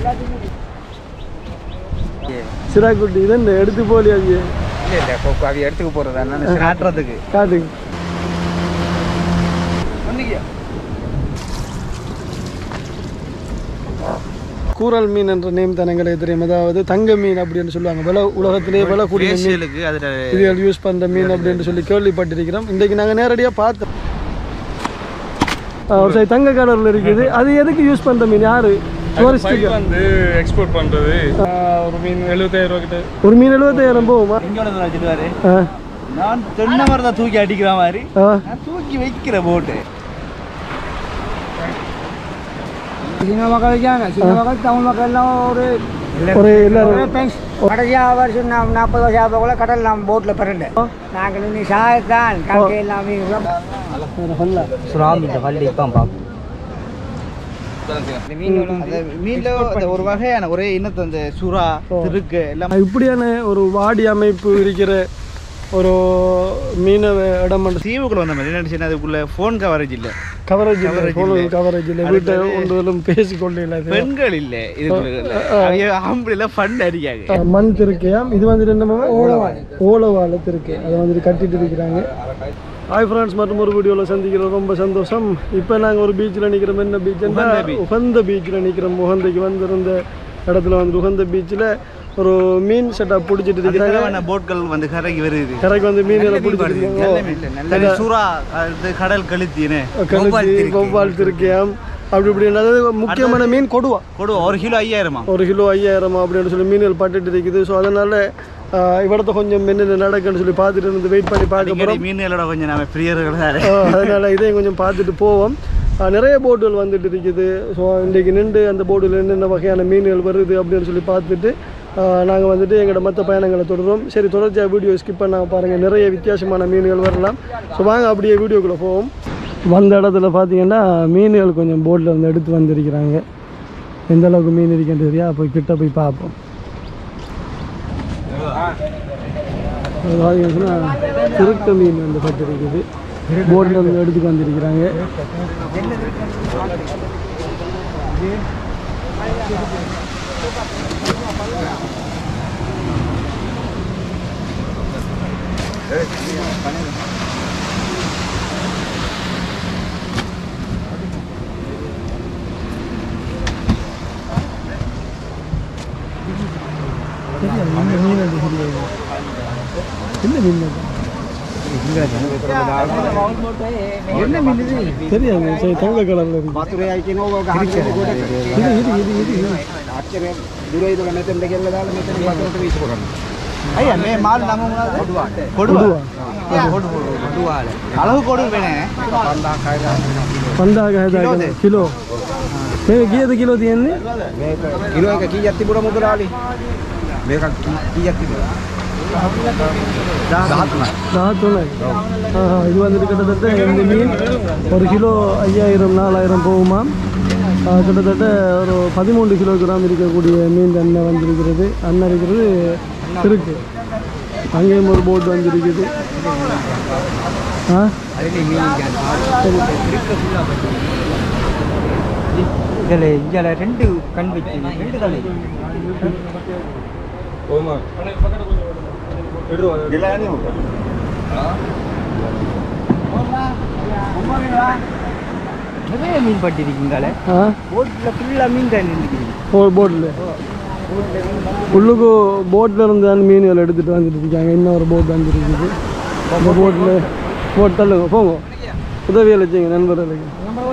சிராக்குட்டி இது என்ன எடுத்து போலியா அது இல்லை இல்லை கொக்கு அவைய எடுத்துக்க போகிறதா நான் காட்டுறதுக்கு காட்டு கூரல் மீன் என்ற நேம் தானே எங்களுக்கு தெரியும் அதாவது தங்க மீன் அப்படின்னு சொல்லுவாங்க விலை உலகத்திலேயே விலை கூடிய மீன் ஃபேஷியலுக்கு அதில் இதுகள் யூஸ் பண்ணுற மீன் அப்படின்னு சொல்லி கேள்விப்பட்டிருக்கிறோம் இன்றைக்கு நாங்கள் நேரடியாக பார்த்தோம் ஆ, ஒரு சைடு தங்க கலரில் இருக்குது அது எதுக்கு யூஸ் பண்ணுற மீன் யாரு டூரிஸ்ட்டுக்கு வந்து எக்ஸ்போர்ட் பண்றது ஒரு மீன் எழுபத்தாயிரம் ரூபா கிட்ட ஒரு மீன் எழுபத்தாயிரம் போகுமா இங்கோட வச்சுருவாரு ஆ நான் தென்னை மரம் தான் தூக்கி அடிக்கிற மாதிரி ஆ நான் தூக்கி வைக்கிற போட்டு சின்ன மக்கள் இருக்காங்க சின்ன மக்கள் தமிழ் மக்கள் எல்லாம் ஒரு ஒரு எல்லாரும் கடைசியாக வருஷம் நான் நாற்பது வருஷம் ஆகக்குள்ள கடல் நான் போட்டில் பிறண்டு நாங்கள் இன்னும் சாயத்தான் கங்கை எல்லாமே சுறாமி இந்த பள்ளி இப்போ பார்ப்போம் அந்த மீன்ல அந்த ஒரு வகையான ஒரே இனத்தை அந்த சுறா திருக்கு எல்லாம் இப்படியான ஒரு வாடி அமைப்பு இருக்கிற ஒரு மீனவ இடம் தீவுக்குள்ள வந்த மாதிரி என்ன அதுக்குள்ள ஃபோன் கவரேஜ் இல்ல கவரேஜ் இல்லை Coverage ஃபோன் இல்லை. கவரேஜ் இல்லை வீட்டை ஒன்றும் பேசிக்கொண்டே இல்லை அது. பெண்கள் இல்ல இதுக்குள்ள ஆம்பளை ஃபண்ட் அடிக்காங்க ஆ, மண் திருக்கையாம் இது வந்துட்டு என்ன ஓலவாள் ஓலவாழ திருக்கு அதை வந்துட்டு கட்டிட்டு இருக்கிறாங்க ஹாய் ஃப்ரெண்ட்ஸ் மற்றும் ஒரு வீடியோவில் சந்திக்கிறோம் ரொம்ப சந்தோஷம் இப்போ நாங்கள் ஒரு பீச்சில் நிற்கிறோம் என்ன பீச்சுன்னா உகந்த பீச்சில் நிற்கிறோம் உகந்தைக்கு வந்திருந்த இடத்துல வந்து உகந்த பீச்சில் ஒரு மீன் செட்டப் பிடிச்சிட்டு இருக்கிறாங்க அதுக்கான போட்கள் வந்து கரைக்கு வருது கரைக்கு வந்து மீன் எல்லாம் பிடிச்சிட்டு நல்ல மீன் இல்ல, நல்ல மீன். சுறா அது கடல் கழுத்தின்னு கழுத்தி வௌவால் திருக்கையாம் அப்படி இப்படி அதாவது முக்கியமான மீன் கொடுவா கொடு ஒரு கிலோ ஐயாயிரமா ஒரு கிலோ ஐயாயிரம் அப்படின்னு சொல்லி மீன்கள் பட்டுட்டு இருக்குது ஸோ அதனால இவடத்த கொஞ்சம் என்னென்ன நடக்குன்னு சொல்லி பார்த்துட்டு இருந்து வெயிட் பண்ணி பார்க்க அடிக்கடி போகிறோம் மீன்களோட கொஞ்சம் நம்ம பிரியர்கள் தானே அதனால இதையும் கொஞ்சம் பார்த்துட்டு போவோம் ஆ, நிறைய போட்டுகள் வந்துட்டு இருக்குது ஸோ இன்றைக்கு நின்று அந்த போட்டில் என்னென்ன வகையான மீன்கள் வருது அப்படின்னு சொல்லி பார்த்துட்டு நாங்கள் வந்துட்டு எங்களோட மற்ற பயணங்களை தொடரும் சரி தொடர்ச்சியாக வீடியோ ஸ்கிப் பண்ணாமல் பாருங்கள் நிறைய வித்தியாசமான மீன்கள் வரலாம் ஸோ வாங்க அப்படியே வீடியோக்குள்ளே போவோம் வந்த இடத்துல பார்த்தீங்கன்னா மீன்கள் கொஞ்சம் போட்டில் வந்து எடுத்து வந்திருக்கிறாங்க எந்த அளவுக்கு மீன் இருக்குன்னு தெரியா போய் கிட்ட போய் பார்ப்போம் அது பார்த்தீங்கன்னா திருக்க மீன் வந்து பட்டு இருக்குது போட்டில் வந்து எடுத்துட்டு வந்திருக்கிறாங்க தெரியாது, இந்த மீன் அது தெரியாது. என்ன மீன் அது? என்ன மீன் இது தெரியாது சரி தங்க கலர்ல இருக்கு இது இது இது இது இது ஐயா மே மால் நம்ம கொடுவா கொடுவா அளவு கொடு வேணே పందాగ కిలో గీయదు కిలో తీయండి కిలో కీ ఎత్తి కూడా ముగ్గురాలి మేక కీ ఎత్తి நாற்றுఉన్నాయి இது வந்துட்டு கிட்டத்தட்ட இந்த மீன் ஒரு கிலோ ஐயாயிரம் நாலாயிரம் போகுமா ஆ, கிட்டத்தட்ட ஒரு பதிமூன்று கிலோகிராம் இருக்கக்கூடிய மீன் அண்ணன் வந்திருக்கிறது அண்ணன் இருக்கிறது இருக்கு அங்கேயும் ஒரு போட் வந்திருக்குது ஆ இதில் இதில் ரெண்டு கண் வச்சு ரெண்டு கண் நிறைய மீன் பட்டிருக்கீங்களே ஆ போட்டில் ஃபுல்லாக மீன் தான் நின்றுக்கிறீங்க ஒரு போட்டில் உள்ளுக்கு போட்டில் இருந்து தான் மீன்கள் எடுத்துகிட்டு வந்துட்டு இருக்காங்க இன்னொரு போட் வந்துருக்குது அந்த போட்டில் போட் தள்ளுங்க போங்க உதவியை வச்சுங்க நண்பர்களுக்கு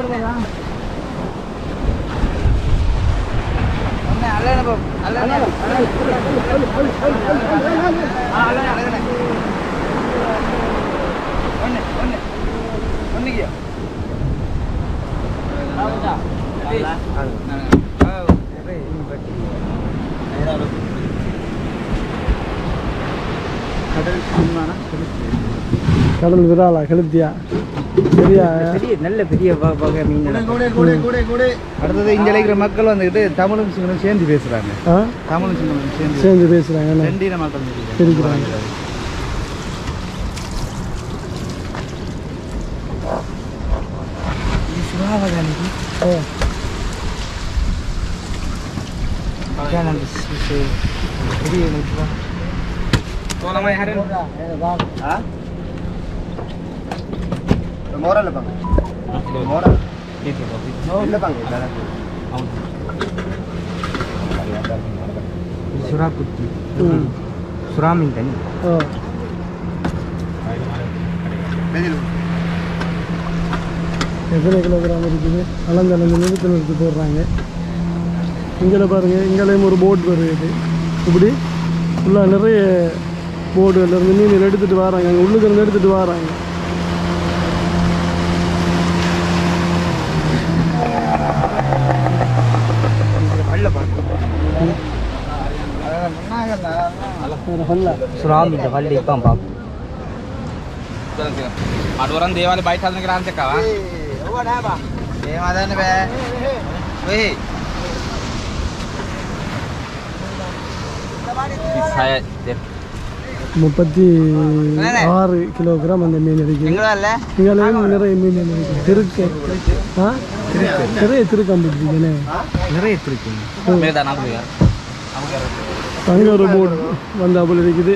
கடல் விராலா கெளுத்தியா சரியா பெரிய நல்ல பெரிய வ- வகை மீன் அடுத்தது இங்க இருக்கிற மக்கள் வந்துட்டு தமிழும் சிங்களும் சேர்ந்து பேசுறாங்க ஆ தமிழும் சிங்களும் சேர்ந்து சேர்ந்து பேசுகிறாங்க என்ன ரெண்டு இன மக்கள் இருக்கிறாங்க. இருக்கிறாங்க ஓ மோரல் பாங்க மோரல் இல்ல பாங்க சுறாக்குட்டி சுறா மீன் தண்ணி ஆ எத்தனை கிலோகிராம் இருக்குது அளந்து அளந்து நிறுத்தி நிறுத்தி போடுறாங்க இங்கே பாருங்க இங்கேயும் ஒரு போட் வருது இப்படி ஃபுல்லாக நிறைய போர்டுகள் இருந்து மீன் எடுத்துகிட்டு வராங்க அங்கே உள்ளுக்கு இருந்து எடுத்துகிட்டு வராங்க வேறு ஃபுல்லாக சுறா மீன் பள்ளி இப்போ பார்ப்போம் අඩුවරන් දේවාල බයිටල්න කරාන්සකවා ඒවාදන්න බෑ වෙහි முப்பத்தி ஆறு கிலோகிராம் அந்த மீன் இருக்குது එංගලල්ල இங்கேயும் நிறைய மீன் இருக்குது திருக்கு ஆ நிறைய திருக்கம்பிட்டுருக்கேனே நிறைய இருக்கு මේ දනකුය அங்கே ஒரு போட் வந்தா போல இருக்குது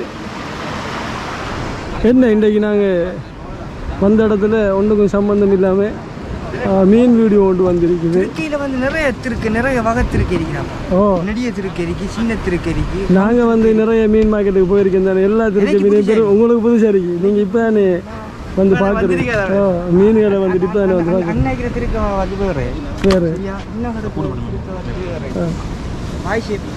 என்ன இன்றைக்கு நாங்கள் வந்த இடத்துல ஒன்றுக்கும் சம்பந்தம் இல்லாமல் மீன் வீடியோ ஒன்று வந்திருக்குது திருச்சியில் வந்து நிறைய திருக்கு நிறைய வகை திருக்கு இருக்கிறாங்க ஓ நெடிய திருக்கு இருக்கு சின்ன திருக்கு இருக்கு நாங்கள் வந்து நிறைய மீன் மார்க்கெட்டுக்கு போயிருக்கேன் தானே எல்லா திருக்க மீனையும் பேர் உங்களுக்கு புதுசாக இருக்கு நீங்கள் இப்போ தானே வந்து பார்க்குறீங்க ஓ மீன்களை வந்துட்டு இப்போ தானே வந்து பார்க்குறேன் அன்னைக்கு திருக்கு வந்து வேறு வேறு சரியா இன்னும் திருக்கு வந்து வேறு வாய் ஷேப்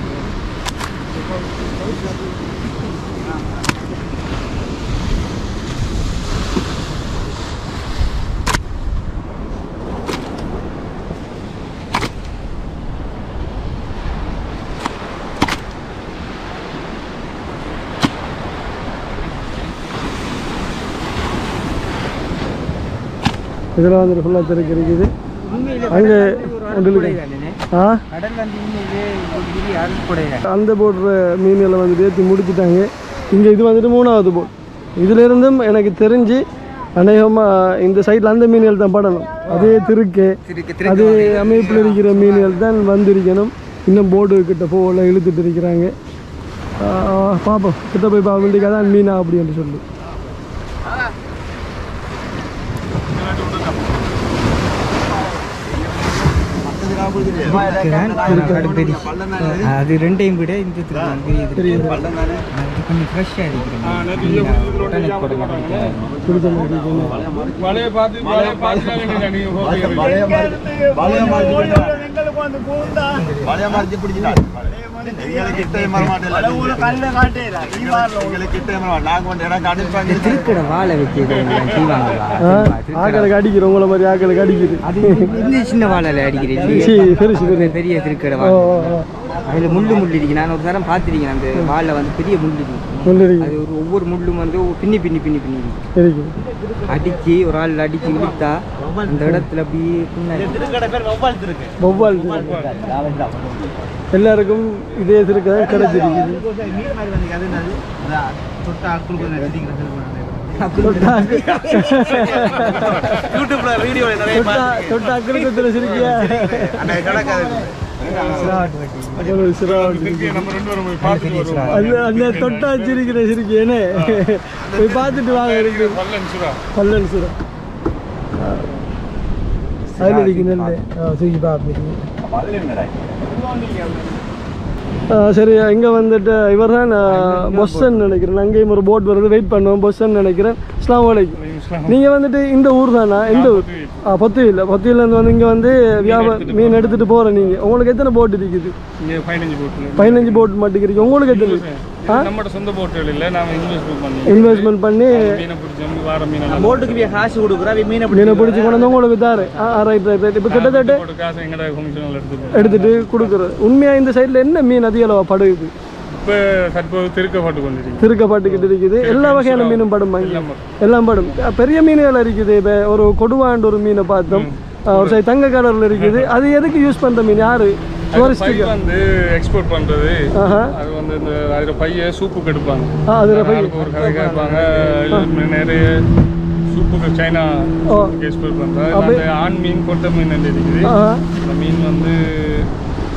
இதெல்லாம் வந்துட்டு ஃபுல்லாக திருக்கு இருக்குது உண்மையிலே அங்கே கடல் ஒன்று தானே ஆ கடல் வந்து உண்மையிலே ஒரு பெரிய அருள்கொடை அந்த போடுற மீன்களை வந்துட்டு ஏற்றி முடிச்சுட்டாங்க இங்கே இது வந்துட்டு மூணாவது போட் இதிலிருந்தும் எனக்கு தெரிஞ்சு அநேகமாக இந்த சைடில் அந்த மீன்கள் தான் படணும் அதே திருக்கு திருக்கு அதே அமைப்பில் இருக்கிற மீன்கள் தான் வந்திருக்கணும் இன்னும் போர்டு கிட்ட போகல இழுத்துட்டு இருக்கிறாங்க ஆஹ் பார்ப்போம் கிட்ட போய் பார்க்க வேண்டிய அதான் மீனா அப்படின்னு சொல்லி அது ரெண்டையும் விட இந்த திருக்கு பெரிய திருக்கு அது கொஞ்சம் ஃப்ரெஷ்ஷாக இருக்கிறேன் பிடிச்ச மாதிரி இருக்கணும். மழையை பார்த்து மழையை பார்த்து நீங்க போகிறீங்க இந்த திருக்கடை வாழை வைக்கிறது செய்வாங்களா ஆ, ஆக்களுக்கு அடிக்கிற உங்களை மாதிரி ஆக்களுக்கு அடிக்குது அது இந்த சின்ன வாழைல அடிக்கிறேன் சரி பெருசு பெரிய பெரிய திருக்கடை ஓ வாழை ஓ, ஓ அதில் முள்ளு முள்ளு இருக்கு நான் ஒரு தரம் பார்த்துருக்கேன் அந்த வாழை வந்து பெரிய முள்ளு இருக்கு சொல்லிருக்கு அது ஒரு ஒவ்வொரு முள்ளும் வந்து பின்னி பின்னி பின்னி பின்னி இருக்கு இருக்கு அடிச்சு ஒரு ஆள் அடிச்சு இழுத்தா அந்த இடத்துல அப்படியே பின்னாடி வௌவால் இருக்கு. எல்லாருக்கும் இதே திருக்க கிடைச்சிருக்குது யூடியூப்ல வீடியோ நிறைய தொட்டா தொட்டா அக்கிரகத்தில் சிரிக்கியா அது ஒரு சிராவடி இருக்கு. நம்ம ரெண்டு பேரும் போய் பார்த்துட்டு வருவோம் அது அந்த தொட்டா சிரிக்கிற சிரிக்கேனே போய் பார்த்துட்டு வாங்க இருக்கு பல்லன் சுறா பல்லன் சுரா அதில் இருக்கு நெல் தூக்கி பார்ப்பீங்க ஆ, சரி இங்கே வந்துட்டு இவர் தான் பொஸ்ஸன் நினைக்கிறேன் அங்கேயும் ஒரு போட் வருது வெயிட் பண்ணுவோம் பொஸ்ஸன் நினைக்கிறேன் அஸ்லாம் வலைக்கும் நீங்கள் வந்துட்டு இந்த ஊர் தானா எந்த ஊர் ஆ பொத்துவில் பொத்துவிலேருந்து வந்து இங்கே வந்து வியாபாரம் மீன் எடுத்துகிட்டு போகிறேன் நீங்கள் உங்களுக்கு எத்தனை போட் இருக்குது இங்கே பதினஞ்சு போட்டு பதினஞ்சு போட் மாட்டேங்கிறீங்க உங்களுக்கு எத்தனை ஆ நம்மட சொந்த போட்டுகள் இல்லை நாம இன்வெஸ்ட் பண்ணி இன்வெஸ்ட்மெண்ட் பண்ணி மீனை பிடிச்சோம் வார மீனெல்லாம் போட்டுக்கு காசு கொடுக்குறா மீனை மீனை பிடிச்சி கொண்டு வந்து உங்களுக்கு தாரு ஆ ரைட் ரைட் ரைட் இப்போ கிட்டத்தட்ட போட்டு காசு எங்கட கமிஷனில் எடுத்துட்டு எடுத்துட்டு கொடுக்குறது உண்மையாக இந்த சைடில் என்ன மீன் அதிக அளவா படுகுது இப்போ தற்போது திருக்கப்பட்டு கொண்டிருக்கு திருக்கப்பட்டுக்கிட்டு இருக்குது எல்லா வகையான மீனும் படும் இங்க. எல்லாம் படும் அஹ் பெரிய மீன்கள் இருக்குது இப்போ ஒரு கொடுவாண்டு ஒரு மீனை பார்த்தோம் அஹ் ஒரு சைடு தங்க கலரில் இருக்குது அது எதுக்கு யூஸ் பண்ணுற மீன் யாரு பை டூரிஸ்ட்டுக்கு வந்து எக்ஸ்போர்ட் பண்றது ஆஹா அது வந்து இந்த அதில் பைய சூப்புக்கு எடுப்பாங்க ஆ அதில் போய் நாளுக்கு ஒரு கதை கேட்பாங்க இல்ல நிறைய சூப்புக்கு சைனா ஓ எக்ஸ்போர்ட் பண்றாங்க அந்த ஆண் மீன் கொட்டை மீன் இருக்குது ஆஹா அந்த மீன் வந்து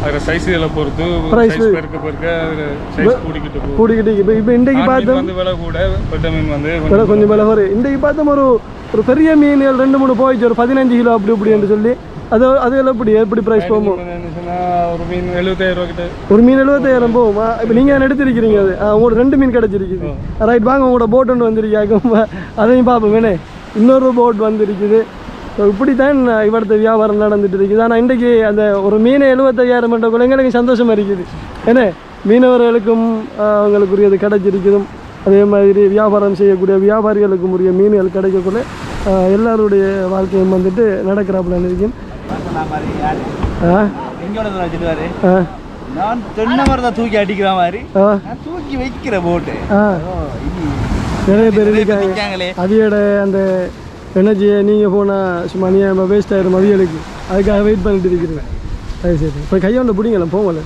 அதில் சைஸுகளை பொறுத்து Price சைஸ் பெருக்க பெருக்க அதில் சைஸ் கூடிக்கிட்டு போகும் கூடிக்கிட்டு இப்போ இப்போ இன்றைக்கு ஆண் மீன் பார்த்தோம் வந்து விலை கூட பெட்ட மீன் வந்து விலை கொஞ்சம் விலை வரும் இன்றைக்கு பார்த்தோம் ஒரு ஒரு பெரிய மீன்கள் ரெண்டு மூணு போயிடுச்சு ஒரு பதினஞ்சு கிலோ அப்படி இப்படி என்று சொல்லி அது அது எல்லாம் எப்படி எப்படி ப்ரைஸ் போகும் கொஞ்சம் இருந்துச்சுன்னா ஒரு மீன் எழுபத்தாயிரம் ரூபா கிட்ட ஒரு மீன் எழுபத்தாயிரம் போகுமா இப்போ நீங்கள் எடுத்திருக்கிறீங்க அது ஆ, உங்களுக்கு ரெண்டு மீன் கிடச்சிருக்குது ரைட் வாங்க உங்களோட போட் ஒன்று வந்திருக்காங்க அதையும் பார்ப்போம் வேணே இன்னொரு போட் வந்திருக்குது ஸோ இப்படி தான் இவரது வியாபாரம் நடந்துட்டு இருக்குது ஆனால் இன்றைக்கு அந்த ஒரு மீனை எழுபத்தையாயிரம் என்ற எங்களுக்கு சந்தோஷமா இருக்குது ஏன்னா மீனவர்களுக்கும் ஆ, அவங்களுக்குரியது கிடைச்சிருக்குதும் அதே மாதிரி வியாபாரம் செய்யக்கூடிய வியாபாரிகளுக்கும் உரிய மீன்கள் கிடைக்கக்குள்ள ஆ, எல்லாருடைய வாழ்க்கையும் வந்துட்டு நடக்கிறாப்புல இருக்கும் சொன்ன மாதிரி யாரு ஆ எங்கோட வச்சுட்டு ஆ நான் சொன்ன மாதிரி தான் தூக்கி அடிக்கிற மாதிரி ஆ நான் தூக்கி வைக்கிற போட்டு ஆ நிறைய பேர் இருக்காங்க நிற்காங்களே அவியோட அந்த எனர்ஜியை நீங்கள் போனால் சும்மா நீ வேஸ்ட் ஆயிரும் அவியலுக்கு அதுக்காக வெயிட் பண்ணிட்டு இருக்கிறேன் அது சரி இப்போ கையோண்ட பிடிங்கலாம் போங்கல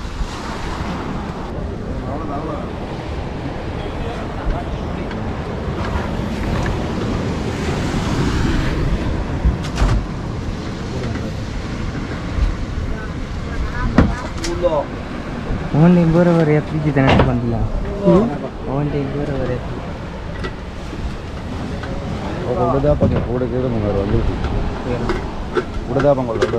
ಅವನಿಗೆ ಬರೋವರೆ ಎತ್ತಿದ್ದೆ ನನಗೆ ಬಂದಿಲ್ಲ ಅವನಿಗೆ ಬರೋವರೆ உடதாப்பங்க கூட கேடுங்க வந்து உடதாப்பங்க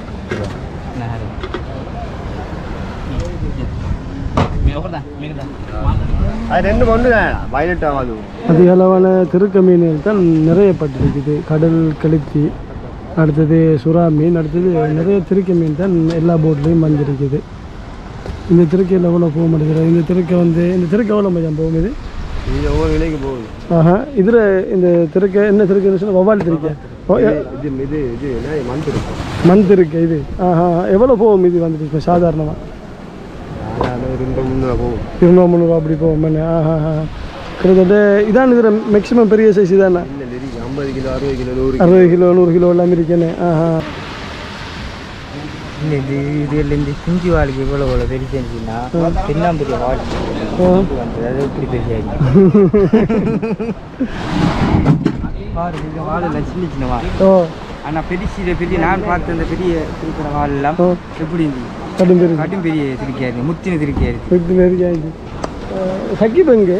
அது ரெண்டு ஒன்று தான் வயலட் ஆகாது அதிகளவான திருக்க மீன்கள் தான் நிறைய பட்டிருக்குது கடல் கழுத்தி அடுத்தது சுறா மீன் அடுத்தது நிறைய திருக்க மீன் தான் எல்லா போட்லேயும் வந்திருக்குது இந்த திருக்கையில் எவ்வளோ போக மாட்டேங்கிறது இந்த திருக்கை வந்து இந்த திருக்கை எவ்வளோ மச்சான் போகும் இது இது ஒவ்வொரு விலைக்கு போகுது ஆஹா இதில் இந்த திருக்கை என்ன திருக்கைன்னு சொன்னால் வவ்வால் திருக்கை ஓ, எ- இது இது இது என்ன மந்த் இருக்கும் மண் திருக்கை இது ஆஹா எவ்வளோ போகும் இது வந்துட்டு இப்போ சாதாரணமாக ரெண்டு முந்நூறு போகும் இருநூறு முந்நூறுவா அப்படி போகும் மண்ணு ஆஹா ஆஹா கிட்டத்தட்ட இதான் இதில் மேக்ஸிமம் பெரிய சைஸ் இதானே இல்லை நெறி ஐம்பது கிலோ அறுபது கிலோ நூறு அறுபது கிலோ நூறு கிலோ எல்லாம் இருக்கேன்னு ஆஹா இல்லை இது இதில் இந்த குஞ்சு வாளுக்கு இவ்வளோ இவ்வளோ பெரிய செஞ்சுன்னா தென்னாம்பரிய வாள் ஆ. வந்து அது எப்படி பெரிய பாரு இந்த வாள் எல்லாம் சின்ன சின்ன வாள் ஓ ஆனால் பெரிய பெரிய நான் பார்த்த அந்த பெரிய திருக்கிற வாள் எல்லாம் ஓ. எப்படி இருந்துச்சு கடும் பெரிய கடும் பெரிய திருக்கியா இருக்கு முத்தின திருக்கியா இருக்கு வெட்டி நெருக்கி ஆயிடுச்சு சக்கி பங்கு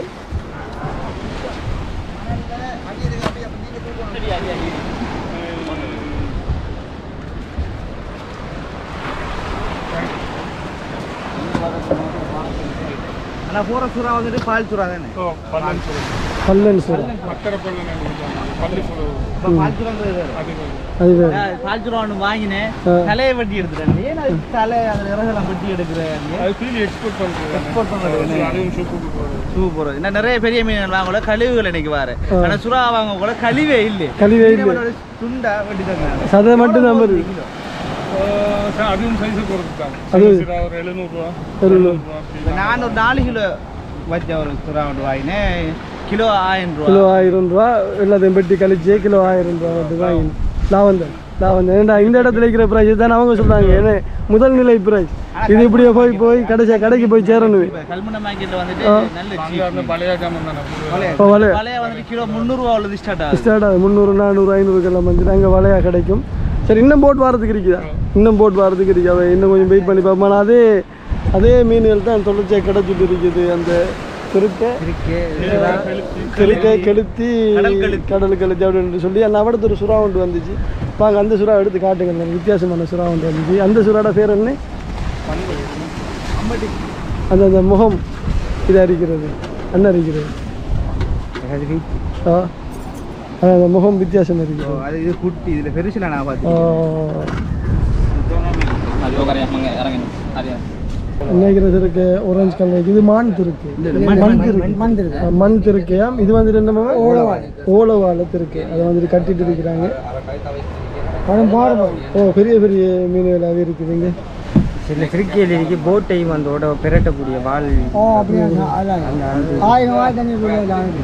ஆனால் போகிற சுறா வந்துட்டு பால் சுறா தானே ஓ பல்லன் சொல்லுங்க பல்லன் சார் அக்கறை பல்லன் எங்களுக்கு பள்ளி சொல்லுவோம் இப்போ பால் சுறாங்கிறது வேறு அது வேறு. அது வேறு நான் பால் சுறா ஒன்று வாங்கினேன் ஆ. தலையை வெட்டி எடுத்துட்டேன் ஏன் அது தலை அதில் இறகெல்லாம் வெட்டி எடுக்கிறேன் அது ஃபீல் எக்ஸ்போர்ட் பண்ணுறது எக்ஸ்போர்ட் பண்ணுறது அதுவும் சூப்புக்கு போகிறது ஷூ போகிறது இன்னும் நிறைய பெரிய மீன் வாங்க கூட கழிவுகள் இன்னைக்கு வாரு ஆ. ஆனால் சுறா வாங்க கூட கழிவே இல்லை கழிவே இல்லை. மீனவனோட துண்டா வெட்டி தந்தாங்க சதை மட்டும் தான் வருது அதுவும் சைஸை பொறுத்து தான் அது- சின்ன சின்ன ஒரு எழுநூறுவா எழுநூறு. இப்போ நான் ஒரு நாலு கிலோ வச்ச ஒரு சுறா ஒன்று வாங்கினேன் கிலோ ஆயிரம் ரூபா கிலோ ஆயிரம் ரூபா எல்லாத்தையும் பெட்டி கழிச்சு கிலோ ஆயிரம் ரூபா மட்டும் வாங்கி லாவந்தன் லாவந்தன் ஏன்டா இந்த இடத்துல இருக்கிற ப்ரைஸ் தானே அவங்க சொல்றாங்க ஏன்னா முதல் நிலை ப்ரைஸ் இது இப்படியே போய் போய் கடைசியா கடைக்கு போய் சேரணும் இப்போ கல்முனை மார்க்கெட்டில் வந்துட்டு ஆ. நல்ல அங்கே cheap. அந்த பழைய ஜாமான் தானே வளைய இப்போ வலை வளைய வந்துட்டு கிலோ முந்நூறுரூவா உள்ளது ஸ்டார்ட் ஆகுது ஸ்டார்ட் ஆகுது முந்நூறு நானூறு ஐநூறுக்கெல்லாம் வந்துட்டு அங்கே வலையா கிடைக்கும் சரி இன்னும் போட் வாரத்துக்கு இருக்குதா இன்னும் போட் வாரத்துக்கு இருக்கு அதை இன்னும் கொஞ்சம் வெயிட் பண்ணி பார்ப்போம் ஆனா அதே அதே மீன்கள் தான் தொடர்ச்சியாக கிடைச்சிட்டு இருக்குது அந்த திருக்கை இருக்கு திருக்கை கெளுத்தி கடல் கெளுத்தி. கடல் கெளுத்தி அப்படின்னு சொல்லி அந்த அவடத்து ஒரு சுறா ஒன்று வந்துச்சு வாங்க அந்த சுறா எடுத்து காட்டுங்க அந்த வித்தியாசமான சுறா ஒன்று வந்துச்சு அந்த சுறாட பேர் என்ன அந்த அந்த முகம் இதாக இருக்கிறது அண்ணன் இருக்கிறது அது வீட்டு ஆ அது அந்த முகம் வித்தியாசம் இருக்குது அது இது குட்டி இதில் பெருசில் நான் ஆ, பார்த்தேன் நினைக்கிறது இருக்கு orange கலர் இது மான் திருக்கு மண் திருக்கு மண் திருக்கு. ஆ, மண் திருக்கையாம் இது வந்துட்டு என்ன ஓலவாழை ஓலவாழை திருக்கு அதை வந்துட்டு கட்டிட்டு இருக்கிறாங்க பணம் பாருங்க ஓ பெரிய பெரிய மீன்களாகவே இருக்குதுங்க சில திருக்கியில் இருக்கு போட்டையும் அந்த உட பிரட்டக்கூடிய வாள் ஓ அப்படியா ஆயிரம் ரூபாய் தண்ணி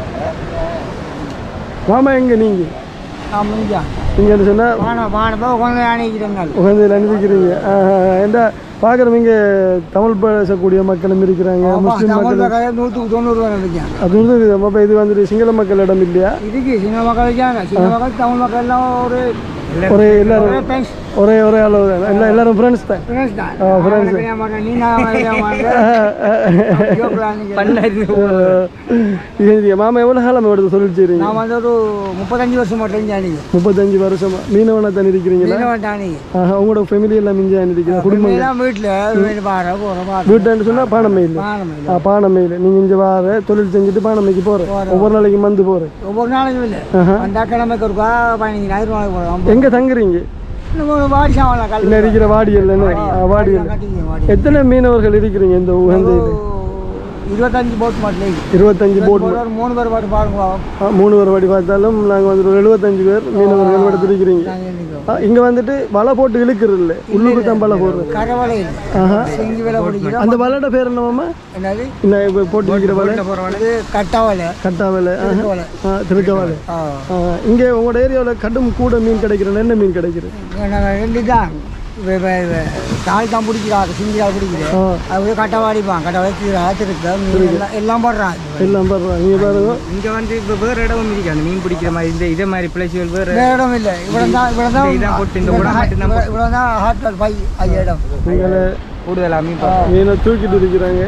மாமா எங்க நீங்க நீங்க என்ன சொன்னா வான வான போக கொஞ்சம் அணைக்கிறாங்க உட்காந்து அனுப்பிக்கிறீங்க ஏண்டா பார்க்குறவங்க இங்கே தமிழ் பேசக்கூடிய மக்களும் இருக்கிறாங்க முஸ்லீம் மக்கள் நூற்றுக்கு தொண்ணூறு ரூபா நினைக்கிறேன் அது வந்து அப்போ இது வந்துட்டு சிங்கள மக்களிடம் இல்லையா இதுக்கு சின்ன மக்கள் இருக்காங்க சின்ன மக்கள் தமிழ் மக்கள் எல்லாம் ஒரு ஒரே எல்லாரும் ஒரே ஒரே அளவு தான் எல்லா எல்லாரும் ஃப்ரெண்ட்ஸ் தான் ஃப்ரெண்ட்ஸ் தான் ஆ, friends. நான் செய்ய மாட்டேன், நீ நான் செய்ய மாட்டேன். ஜோக்கெல்லாம் நீங்க- இது மாமா எவ்வளோ காலம் எடுத்து சொல்லிட்டு செய்றீங்க நான் வந்து ஒரு முப்பத்தஞ்சு வருஷம் மட்டும் இஞ்சானி முப்பத்தஞ்சு வருஷமா மீனவனா தான் இருக்கிறீங்களா மீனவன் ஆஹா, உங்களோட ஃபேமிலி எல்லாம் மிஞ்சான் இருக்கிற குடும்பம் எல்லாம் வீட்டில் பாரு போகிறோம் பாரு வீட்டுன்னு சொன்னா பானமை இல்லை வானம் இல்லை. ஆ பானமையில் நீங்க இங்க வார தொழில் செஞ்சுட்டு பானமைக்கு போற ஒவ்வொரு நாளைக்கு மந்து போற ஒவ்வொரு நாளைக்கும் இல்லை அந்த கிழமைக்கு இருக்கா பதினஞ்சாயிரம் ரூபாய்க்கு போகிறோம் எங்க தங்குறீங்க வாடி சாவலாம் கல் இல்ல இருக்கிற வாடியல் வாடியல் கட்டிங்க வாடி எத்தனை மீனவர்கள் இருக்கிறீங்க இந்த உகந்த இது இருபத்தஞ்சு போட் மாட்டில் இருபத்தஞ்சு போட் ஒரு மூணு பேர் பாட்டு பாருங்க ஆ, மூணு பேர் வாடி பார்த்தாலும் நாங்க வந்து ஒரு எழுபத்தஞ்சு பேர் மீனவர்கள் எடுத்துருக்கிறீங்க நாங்கள் நிற்கிறோம் ஆ, இங்க வந்துட்டு வலை போட்டு இழுக்கிறது இல்லை உள்ளுக்கு தான் வலை போடுறது கரவலை இல்லை ஆஹா செஞ்சு விலை பிடிக்கிறோம் அந்த வலையோட பேர் என்னமாமா என்னது இன்னும் இப்போ போட்டு வைக்கிற வலை இது கட்டாவலை கட்டா வலை ஆஹா. வலை ஆ, திருக்க வலை ஆ ஆ, இங்கே உங்களோட ஏரியாவில் கடும் கூட மீன் கிடைக்கிறது என்ன மீன் கிடைக்கிறது நாங்கள் ரெண்டு தான் தாள் தான் பிடிக்கிறாங்க சிங்கிளால் பிடிக்கிறேன் ஆ அப்படியே கட்டவாடிப்பான் கட்டவாடி தீரா திருக்க மீன் எல்லாம் எல்லாம் போடுறான் எல்லாம் பாடுறாங்க இங்கே பாருங்க இங்க வந்து இப்ப வேற இடமும் இருக்கு அந்த மீன் பிடிக்கிற மாதிரி இந்த இதே மாதிரி பிளேசுகள் வேற வேற இடம் இல்லை இவ்வளோ தான் இவ்வளோ தான் இதான் போட்டு இந்த உடம்பு மட்டும் தான் இவ்வளோ தான் ஹாட் பை ஐயா இடம் உங்களை கூடுதலா மீன் மீனை தூக்கிட்டு இருக்கிறாங்க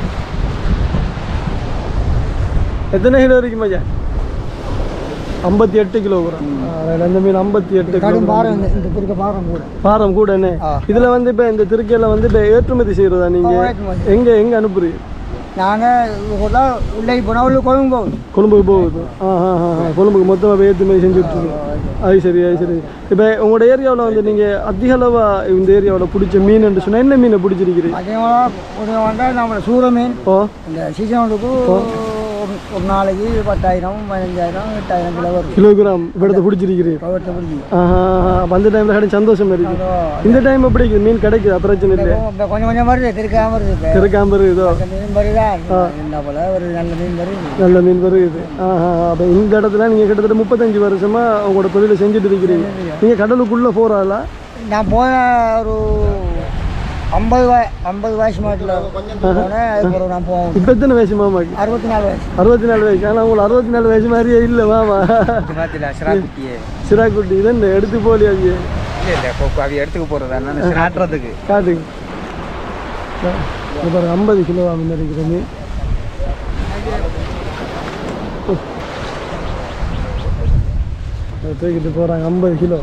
எத்தனை கிலோ இருக்கு மஜா ஐம்பத்தி எட்டு கிலோகிராம் அந்த மீன் ஐம்பத்தி எட்டு கடும் கிலோ பாரம் இந்த இந்த திருக்க பாரம் கூட பாரம் கூட என்ன ஆ. இதுல வந்து இப்ப இந்த திருக்கையில வந்து இப்ப ஏற்றுமதி செய்யறதா நீங்க ஆ, ஏற்றுமதி. எங்க எங்க அனுப்புறீங்க நாங்கள் கூட உள்ளே போனால் உள்ள கொழும்பு போகுது கொழும்புக்கு போகுது ஆ ஆ ஆ ஆ. கொழும்புக்கு மொத்தமாக ஏற்றுமதி செஞ்சு விட்டுருங்க அது சரி அது சரி இப்போ உங்களோட ஏரியாவில் வந்து நீங்கள் அதிக அளவா இந்த ஏரியாவில் பிடிச்ச மீன் என்று சொன்னால் என்ன மீனை பிடிச்சிருக்கிறீங்க அதே ஒரு வந்தால் நம்ம சூற மீன் ஓ இந்த சீசனுக்கு ஒரு ஒரு நாளைக்கு பத்தாயிரம் பதினஞ்சாயிரம் எட்டாயிரம் கிலோ வரும் கிலோகிராம் இவ்வளத்தை பிடிச்சிருக்கிறீங்க கவர்த்தை பிடிக்கும் ஆஹா ஆஹா. அப்ப அந்த டைமில் கிடைக்கும் சந்தோஷம் இருக்கு இந்த டைம் எப்படி இருக்குது மீன் கிடைக்குதா பிரச்சனை இல்லை இப்போ கொஞ்சம் கொஞ்சம் வருது திருக்காம வருது இப்போ திருக்காம்பர் இதோ இந்த மீன் வருதா என்ன போல ஒரு நல்ல மீன் வருது நல்ல மீன் வருது ஆஹா அப்போ இந்த இடத்துல நீங்கள் கிட்டத்தட்ட முப்பத்தஞ்சு வருஷமா உங்களோட தொழிலை செஞ்சுட்டு இருக்கிறீங்க நீங்கள் கடலுக்குள்ளே போகிறாளா நான் போன ஒரு ஐம்பது வய ஐம்பது வயசு மாட்டில் போனேன் அதுக்கப்புறம் நான் போவேன் இப்போ எத்தனை வயசு மாமாக்கு அறுபத்தி நாலு வயசு அறுபத்தி நாலு வயசு ஆனால் உங்களுக்கு அறுபத்தி நாலு வயசு மாதிரியே இல்லை மாமா பாத்துல சிராக்குட்டியே சிராக்குட்டி இது என்ன எடுத்து போலி அது இல்ல இல்ல கொக்கு அவி இடத்துக்கு போறதா நான் காட்டுறதுக்கு காட்டுங்க இது பாருங்க ஐம்பது கிலோவா முன்ன இருக்கிற மீன் அதை தூக்கிட்டு போகிறாங்க ஐம்பது கிலோ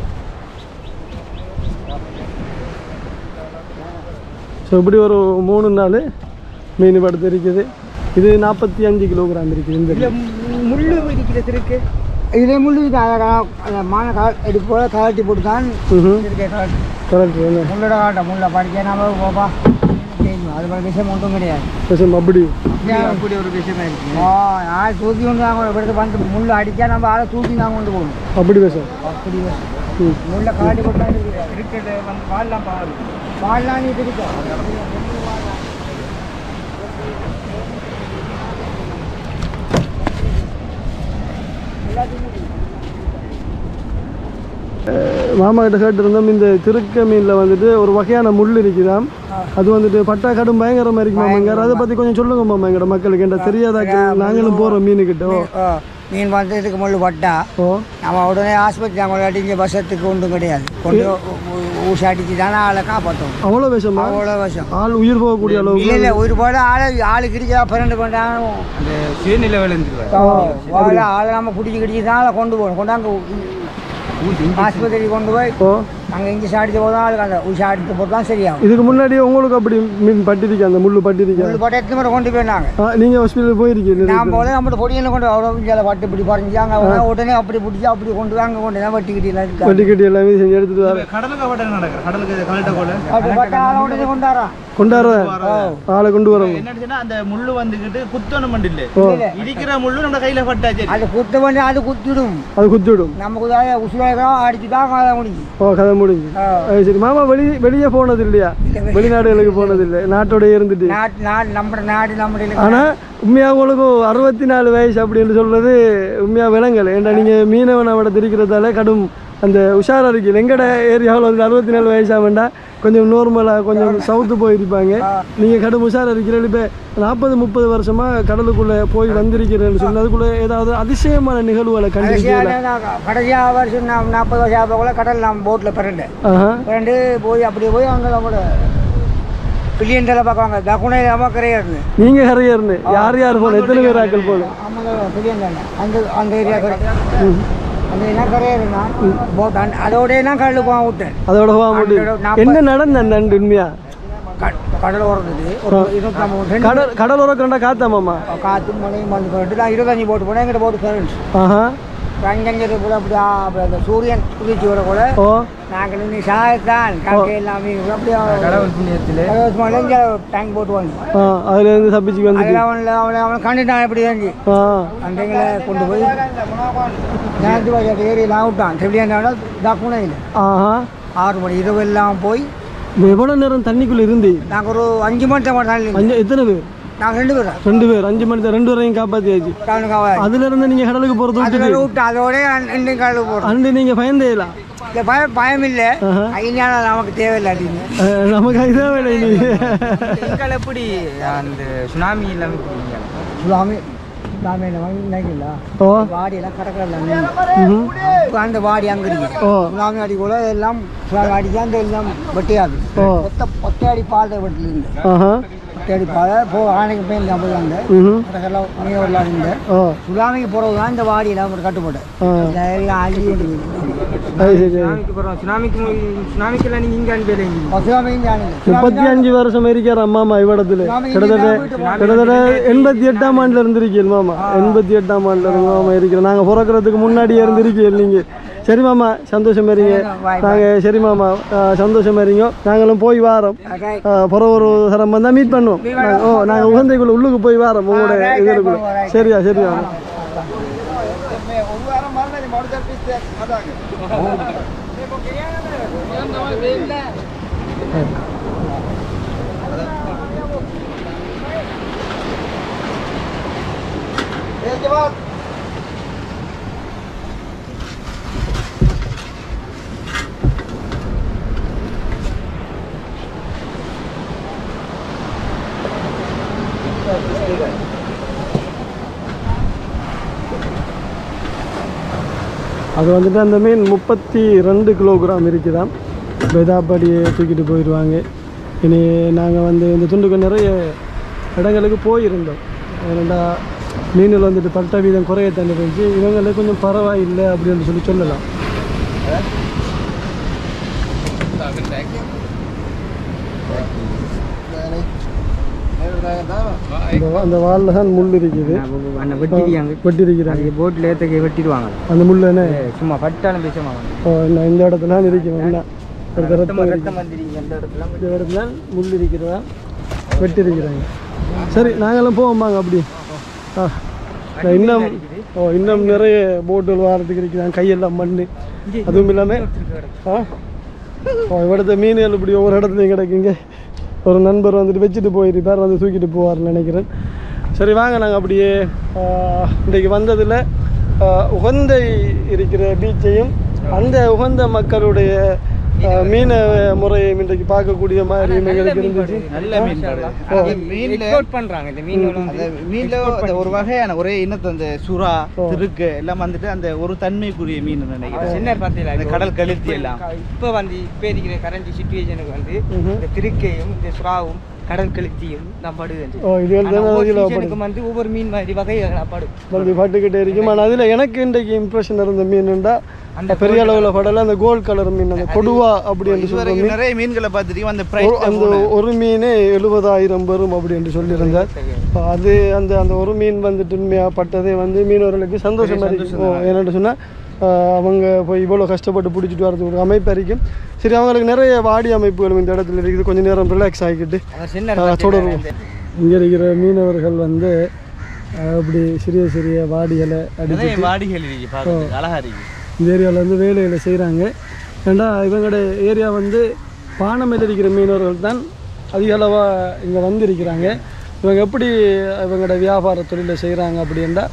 ஸோ இப்படி ஒரு மூணு நாள் மீன் படுத்து இருக்குது இது நாற்பத்தி அஞ்சு கிலோகிராம் இருக்குது இந்த இல்ல முள்ளு இருக்கிறது இருக்கு இதே முள்ளு இது அழகா அந்த மான கால் இது போல கலட்டி போட்டு தான் ம் இருக்கே கலட்டி கரெக்ட் என்ன முள்ளோட காட்ட முள்ள படிக்க நாம போப்பா தெரியும் அது மாதிரி விஷயம் ஒன்றும் கிடையாது பேசாம அப்படி அப்படி ஒரு விஷயமா இருக்கு ஆ ஆள் தூக்கி கொண்டு நாங்கள் எடுத்து வந்து முள்ளு அடிச்சா நம்ம ஆளை தூக்கி நாங்கள் கொண்டு போகணும் அப்படி பேசும் அப்படி ம் முள்ள காட்டி போட்டு தான் இருக்குது இருக்கிறது வந்து பால்லாம் பால் வாழலாம் நீ பிடிக்கும் மாமா கிட்ட கேட்டிருந்தோம் இந்த திருக்க மீனில் வந்துட்டு ஒரு வகையான முள் இருக்குதாம் அது வந்துட்டு பட்டா கடும் பயங்கரமா இருக்கு மாமாங்க அதை பத்தி கொஞ்சம் சொல்லுங்க மாமா எங்கட மக்களுக்கு என்ன தெரியாதாக்கு நாங்களும் போறோம் மீனுக்கிட்ட ஓ ஆ, மீன் வந்து இதுக்கு முள்ளு பட்டா ஓ நம்ம உடனே ஆஸ்பத்திரி நம்ம அடிஞ்ச பஸ்ஸத்துக்கு ஒன்றும் கிடையாது கொண்டு ஊ- ஊசி அடிச்சு தானே ஆளை காப்பாற்றும் அவ்வளோ விஷமா அவ்வளோ விஷம் ஆள் உயிர் போகக்கூடிய அளவுக்கு இல்லை இல்லை ஒரு போல ஆளை ஆளுக்கு இருக்கா பன்னெண்டு கொண்டாங்க அந்த சுயநிலை விழுந்துருவார் ஆளை ஆளை நம்ம பிடிச்சி கிடிச்சி தான் ஆளை கொண்டு போகணும் கொண்டாங்க ஆஸ்பத்திரி கொண்டு போய் ஓ அங்கே இங்கே சாடித்து போதும் ஆளுக்கு அந்த ஊசி அடித்து போட்டு தான் சரியாகும் இதுக்கு முன்னாடி உங்களுக்கு அப்படி மீன் பட்டிருக்கா அந்த முள்ளு பட்டிருக்கா முள்ளு பட்டை எத்தனை முறை கொண்டு போயினாங்க ஆ, நீங்க ஹாஸ்பிட்டல் போயிருக்கீங்க நான் போல நம்ம பொடியில் கொண்டு அவ்வளோ இங்கே பட்டு இப்படி பறிஞ்சாங்க அவங்க உடனே அப்படி பிடிச்சி அப்படி கொண்டு போய் அங்கே கொண்டு தான் வட்டி கிட்டிலாம் இருக்காங்க வட்டி கட்டி எல்லாமே செஞ்சு எடுத்துட்டு வர கடலுக்கு அவட நடக்கிற கடலுக்கு கலட்ட கோல அப்படி பட்ட ஆளை உடனே கொண்டாடுறான் கொண்டாடுற ஆளை கொண்டு வரோம் என்னச்சுன்னா அந்த முள்ளு வந்துகிட்டு குத்தணும் மண்டு இல்ல ஓ இடிக்கிற முள்ளு நம்ம கையில பட்டாச்சு அது குத்த பண்ணி அது குத்திடும் அது குத்தி விடும் நமக்கு உசுவாயிரம் அடிச்சுட்டா காலை முடியும் ஓ கதை முடிஞ்சு ஆ. அது சரி மாமா வெளி வெளியே போனது இல்லையா வெளிநாடுகளுக்கு போனது இல்லை நாட்டோடய இருந்துட்டு நாட்டு நாடு நம்ம நாடு நம்ம ஆனா உண்மையா உங்களுக்கு அறுபத்தி நாலு வயசு அப்படின்னு சொல்றது உண்மையா விலங்கல் ஏன்டா நீங்க மீனவனை விட திரிக்கிறதால கடும் அந்த உஷாரா இருக்கு எங்கட ஏரியாவில் வந்து அறுபத்தி நாலு வயசா வேண்டாம் கொஞ்சம் நார்மலாக கொஞ்சம் சவுத்து போயிருப்பாங்க நீங்கள் கடும் உஷாராக இருக்கிறீங்க இப்போ நாற்பது முப்பது வருஷமாக கடலுக்குள்ளே போய் வந்திருக்கிறேன்னு சொல்லி அதுக்குள்ளே ஏதாவது அதிசயமான நிகழ்வுகளை கண்டிருக்கீங்களா கடைசியாக வருஷம் நான் நாற்பது வருஷம் ஆகக்குள்ள கடல் நான் போட்டில் பிறண்டேன் ஆஹா பிறண்டு போய் அப்படியே போய் அங்கே நம்மளோட பில்லியன்டெல்லாம் பார்க்குவாங்க தக்குனையில் அம்மா கரையாக இருந்து நீங்கள் கரையர்னு யார் யார் போகணும் எத்தனை பேர் ஆக்கள் போகணும் ஆமாங்க பில்லியன் தானே அந்த அந்த ஏரியா கரை அந்த ஏரியா கரையாக இருந்தா போட் அந்த அதோடய நான் கடலுக்கு போக விட்டேன் அதோட போக முடியும் நாற்பது- என்ன நடந்த நண்டு உண்மையா க- கடல் ஓடுறது ஒரு இருபத்தி ரெண்டு கடல் கடலோர கண்டா காத்தாமாமா காற்று மழையும் வந்து போயிட்டு நான் இருபத்தஞ்சி போட்டு போனேன் எங்கிட்ட போட்டு கரண்ட் ஆஹா அங்கங்கே கூட அப்படி ஆ, அப்படி அந்த சூரியன் குதிச்சு கூட ஓ நாங்கள் இன்னும் சாயத்தான் காக்கை எல்லாமே அப்படியே கடவுள் புண்ணியத்தில் டேங்க் போட்டு வாங்கி ஆ அதுல இருந்து தப்பிச்சு வந்துட்டு அதில் அவன் அவனை அவனை கண்டுட்டான் எப்படி தெரிஞ்சு ஆ அந்த எங்களை கொண்டு போய் நேரத்து வாஜாட்டு ஏரியெல்லாம் விட்டான் செவிலியாண்டான தாக்குனே இல்லை ஆஹா ஆறு மணி இரவு எல்லாம் போய் இந்த எவ்வளவு நேரம் தண்ணிக்குள்ள இருந்து நாங்கள் ஒரு அஞ்சு மணி தான் தண்ணி அஞ்சு எத்தனை பேர் நாங்கள் ரெண்டு பேரும் ரெண்டு பேர் அஞ்சு மணி ரெண்டு பேரையும் காப்பாத்தியாச்சு கவனிக்காம அதுல இருந்து நீங்க கடலுக்கு போறது விட்டுட்டு அதில் விட்டு அதோடய ரெண்டு காலில் போடுறோம் அண்டு நீங்க பயந்தேலாம் இல்லை பயம் பயம் இல்லை ஐநாள் நமக்கு தேவையில்லை அப்படின்னு நமக்கு இதான் வேலை நீ நீங்கள் எப்படி அந்த சுனாமி எல்லாமே போவீங்க சுவாமி சுவாமி என்ன வாங்கி நினைக்கல ஓ வாடியெல்லாம் கடற்கரை ம்ஹும். அந்த வாடி அங்கே இருக்கு ஓ சுனாமி அடி கூட எல்லாம் சுனாமி அடிச்சு அந்த எல்லாம் வெட்டியாது ஓ மொத்த பத்தடி பாதை வெட்டில இருந்து ஆஹா பத்தடி பாதை போ ஆணைக்கு போய் நம்ம அந்த ம் கடற்கரை மீனவர்களாக இருந்த ஓ சுனாமிக்கு போகிறது தான் இந்த வாடியெல்லாம் ஒரு கட்டுப்பட்டேன் ஆ எல்லாம் அள்ளி அது சரி சுனாமிக்கு போகிறோம் சுனாமிக்கு சுனாமிக்கெல்லாம் நீங்கள் இங்கே அனுப்பிடுங்க சுனாமியும் ஜானது முப்பத்தி அஞ்சு வருஷம் இருக்கார் அம்மாமா இவ்விடத்துல கிட்டத்தட்ட கிட்டத்தட்ட எண்பத்தி எட்டாம் ஆண்டுல இருந்திருக்கீங்க மாமா எண்பத்தி எட்டாம் ஆண்டுல இருந்து மாமா இருக்கிறேன் நாங்க பிறக்கிறதுக்கு முன்னாடியே இருந்திருக்கீங்க நீங்க சரி மாமா சந்தோஷமா இருங்க நாங்க சரி மாமா ஆ, சந்தோஷமா இருங்க நாங்களும் போய் வாரோம் ஆ, பிற ஒரு தரம் வந்தா மீட் பண்ணுவோம் நாங்க- ஓ நாங்க உகந்தைக்குள்ள உள்ளுக்கு போய் வாரோம் உங்களோட இதுக்குள்ள சரியா சரியா அது வந்துட்டு அந்த மீன் முப்பத்தி ரெண்டு கிலோகிராம் இருக்குதாம் வெதாப்படியே தூக்கிட்டு போயிடுவாங்க இனி நாங்கள் வந்து இந்த துண்டுக்கு நிறைய இடங்களுக்கு போயிருந்தோம் ஏன்னா மீனில் வந்துட்டு பட்ட வீதம் குறைய தண்ணி இருந்துச்சு இவங்களுக்கு கொஞ்சம் பரவாயில்லை அப்படின்னு சொல்லி சொல்லலாம் அந்த அந்த வாலில் தான் முள் இருக்குது அந்த வெட்டிடுவாங்க வெட்டி இருக்கிறாங்க அது போட்டில் ஏற்ற வெட்டிடுவாங்க அந்த முள் என்ன சும்மா பட்டாலும் பேச மாட்டாங்க ஓ, நான் இந்த இடத்துல தான் இருக்கணும் என்ன ஒரு தரத்தை ரத்தம் ரத்தம் வந்துடுங்க அந்த இடத்துல இந்த இடத்துல முள் இருக்கிறதா வெட்டி இருக்கிறாங்க சரி நாங்கெல்லாம் போவோம்பாங்க அப்படி ஆ நான் இன்னும் ஓ இன்னும் நிறைய போட்டுகள் வாரத்துக்கு இருக்கிறாங்க கையெல்லாம் மண் அதுவும் இல்லாமல் ஆ ஓ இവിടുത്തെ மீன்கள் இப்படி ஒவ்வொரு இடத்துலையும் கிடைக்குங்க ஒரு நண்பர் வந்துட்டு வச்சுட்டு போயிருப்பார் வந்து தூக்கிட்டு போவார்னு நினைக்கிறேன் சரி வாங்க நாங்கள் அப்படியே ஆ, இன்றைக்கு வந்ததில் உகந்தை இருக்கிற பீச்சையும் அந்த உகந்த மக்களுடைய ஆ, மீன முறையும் இன்றைக்கு பார்க்கக்கூடிய மாதிரி எங்களுக்கு இருந்துச்சு நல்ல மீன் கடை ஓ. மீன்ல எக்ஸ்போர்ட் பண்ணுறாங்க இந்த மீன் அந்த மீன்ல அந்த ஒரு வகையான ஒரே இனத்து அந்த சுறா திருக்கு எல்லாம் வந்துட்டு அந்த ஒரு தன்மைக்குரிய மீன் நினைக்கிறேன் என்ன பார்த்தீங்களா இந்த கடல் கழுத்தி எல்லாம் இப்போ வந்து இப்போ இருக்கிற கரண்ட் சுச்சுவேஷனுக்கு வந்து ம்ஹும். இந்த திருக்கையும் இந்த சுறாவும் கடல் கழுத்தியும் நம்ம படுது ஓ இது ஆனா ஒவ்வொரு வந்து seasonக்கு வந்து ஒவ்வொரு மீன் மாதிரி வகைகள் படும் வந்து பட்டுக்கிட்டே இருக்கும் ஆனால் அதில் எனக்கு இன்றைக்கு இம்ப்ரெஷன் இருந்த மீனுண்டா அந்த பெரிய அளவில் படல அந்த கோல்ட் கலர் மீன் அந்த கொடுவா அப்படி என்று சொல்கிற இதுவரைக்கும் மீன் நிறைய மீன்களை பார்த்துருக்கோம் அந்த ஒரு- பிரைஸ் அந்த ஒரு மீனே எழுபதாயிரம் வரும் அப்படி என்று சொல்லியிருந்தார் அப்ப அது அந்த அந்த ஒரு மீன் வந்துட்டு உண்மையாக பட்டதே வந்து மீனவர்களுக்கு சந்தோஷமா இருக்கும் என்னென்னு சொன்னால் அவங்க போய் இவ்வளோ கஷ்டப்பட்டு பிடிச்சிட்டு வரதுக்கு ஒரு அமைப்பு இருக்கும் சரி அவங்களுக்கு நிறைய வாடி அமைப்புகளும் இந்த இடத்துல இருக்குது கொஞ்சம் நேரம் ரிலாக்ஸ் ஆகிக்கிட்டு அவர் சின்ன ஆ, தொடருவோம் இங்கே இருக்கிற மீனவர்கள் வந்து ஆ, அப்படி சிறிய சிறிய வாடிகளை அடிச்சு நிறைய வாடிகள் இருக்கு பார்க்கறதுக்கு அழகா இருக்கு இந்த ஏரியாவில் வந்து வேலைகளை செய்கிறாங்க ஏண்டா இவங்களோட ஏரியா வந்து பானமையில் இருக்கிற மீனவர்கள் தான் அதிக அளவாக இங்கே வந்திருக்கிறாங்க இவங்க எப்படி இவங்களோட வியாபார தொழிலை செய்கிறாங்க அப்படின்னா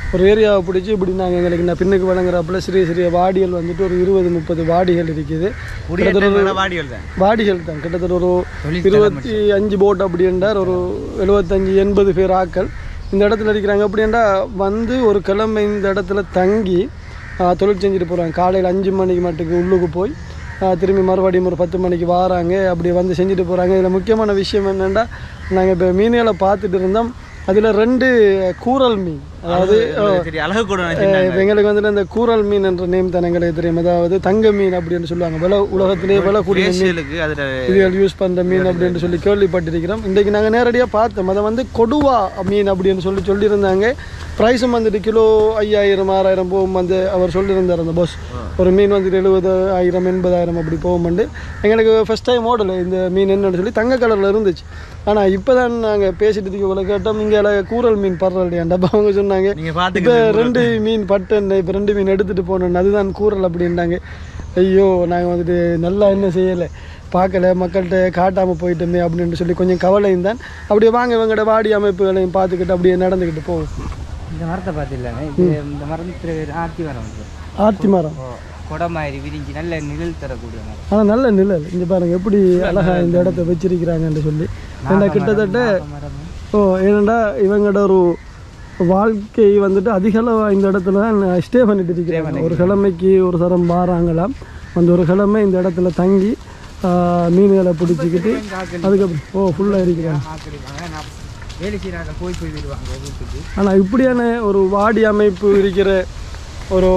ஒரு ஏரியாவை பிடிச்சி இப்படி நாங்கள் எங்களுக்கு நான் பின்னுக்கு வழங்குறாப்புல சிறிய சிறிய வாடிகள் வந்துட்டு ஒரு இருபது முப்பது வாடிகள் இருக்குது கிட்டத்தட்ட ஒரு வாடிகள் தான் வாடிகள் தான் கிட்டத்தட்ட ஒரு இருபத்தி அஞ்சு போட் அப்படின்றார் ஒரு எழுபத்தஞ்சு எண்பது பேர் ஆக்கள் இந்த இடத்துல இருக்கிறாங்க அப்படின்னா வந்து ஒரு கிழமை இந்த இடத்துல தங்கி ஆ, தொழில் செஞ்சுட்டு போகிறாங்க காலையில் அஞ்சு மணிக்கு மட்டுக்கு உள்ளுக்கு போய் ஆ, திரும்பி மறுபடியும் ஒரு பத்து மணிக்கு வாராங்க அப்படி வந்து செஞ்சுட்டு போகிறாங்க இதில் முக்கியமான விஷயம் என்னென்னா நாங்கள் இப்போ மீன்களை பார்த்துட்டு இருந்தோம் அதில் ரெண்டு கூரல் மீன் அதாவது சரி அழகு கூட இப்போ எங்களுக்கு வந்துட்டு அந்த கூரல் மீன் என்ற நேம் தான் எங்களுக்கு தெரியும் அதாவது தங்க மீன் அப்படின்னு சொல்லுவாங்க விலை உலகத்திலேயே விலை கூடிய மீன் ஃபேஷியலுக்கு அதில் இதுகள் யூஸ் பண்ணுற மீன் அப்படின்னு சொல்லி கேள்விப்பட்டிருக்கிறோம் இன்றைக்கு நாங்கள் நேரடியாக பார்த்தோம் அதை வந்து கொடுவா மீன் அப்படின்னு சொல்லி சொல்லியிருந்தாங்க ப்ரைஸும் வந்துட்டு கிலோ ஐயாயிரம் ஆறாயிரம் போகும் வந்து அவர் சொல்லியிருந்தார் அந்த பஸ் ஒரு மீன் வந்துட்டு எழுபது ஆயிரம் எண்பதாயிரம் அப்படி போகும்ண்டு எங்களுக்கு ஃபஸ்ட் டைம் ஓடலை இந்த மீன் என்னன்னு சொல்லி தங்க கலரில் இருந்துச்சு ஆனால் இப்போ தான் நாங்கள் பேசிட்டு இவ்வளோ கேட்டோம் இங்கே கூரல் மீன் பரவாயில்லையாண்டா அப்போ அவங்க சொன்னாங்க நீங்கள் இப்போ பார்த்துக்க ரெண்டு மீன் பட்டன் இப்போ ரெண்டு மீன் எடுத்துகிட்டு போனேன் அதுதான் கூறல் அப்படின்ட்டாங்க ஐயோ நாங்கள் வந்துட்டு நல்லா என்ன செய்யலை பார்க்கல மக்கள்கிட்ட காட்டாமல் போயிட்டோமே அப்படின்னு சொல்லி கொஞ்சம் கவலையும் தான் அப்படியே வாங்க இவங்களோட வாடி அமைப்புகளையும் பார்த்துக்கிட்டு அப்படியே நடந்துக்கிட்டு போவோம் இந்த மரத்தை பார்த்துலாங்க இது இந்த மரத்துல பேர் ஆத்தி மரம் இது. ஆத்தி மரம் கொடை மாதிரி விரிஞ்சு நல்ல நிழல் தரக்கூடிய மரம் ஆனால் நல்ல நிழல் இங்கே பாருங்க எப்படி அழகா இந்த இடத்த வச்சிருக்கிறாங்கன்னு சொல்லி ஏன்னா கிட்டத்தட்ட மரம் ஓ ஏனண்டா இவங்களோட ஒரு வாழ்க்கை வந்துட்டு அதிக அளவு இந்த இடத்துல தான் ஸ்டே பண்ணிட்டு இருக்கிறாங்க ஒரு கிழமைக்கு ஒரு தரம் வாராங்களாம் அந்த ஒரு கிழமை இந்த இடத்துல தங்கி ஆ, மீன்களை பிடிச்சிக்கிட்டு அதுக்கப்புறம் ஓ ஃபுல்லாக இருக்கிறாங்க ஆக்கிடுவாங்க நான் வேலை செய்கிறாங்க போய் போய் விடுவாங்க வீட்டுக்கு ஆனால் இப்படியான ஒரு வாடி அமைப்பு இருக்கிற ஒரு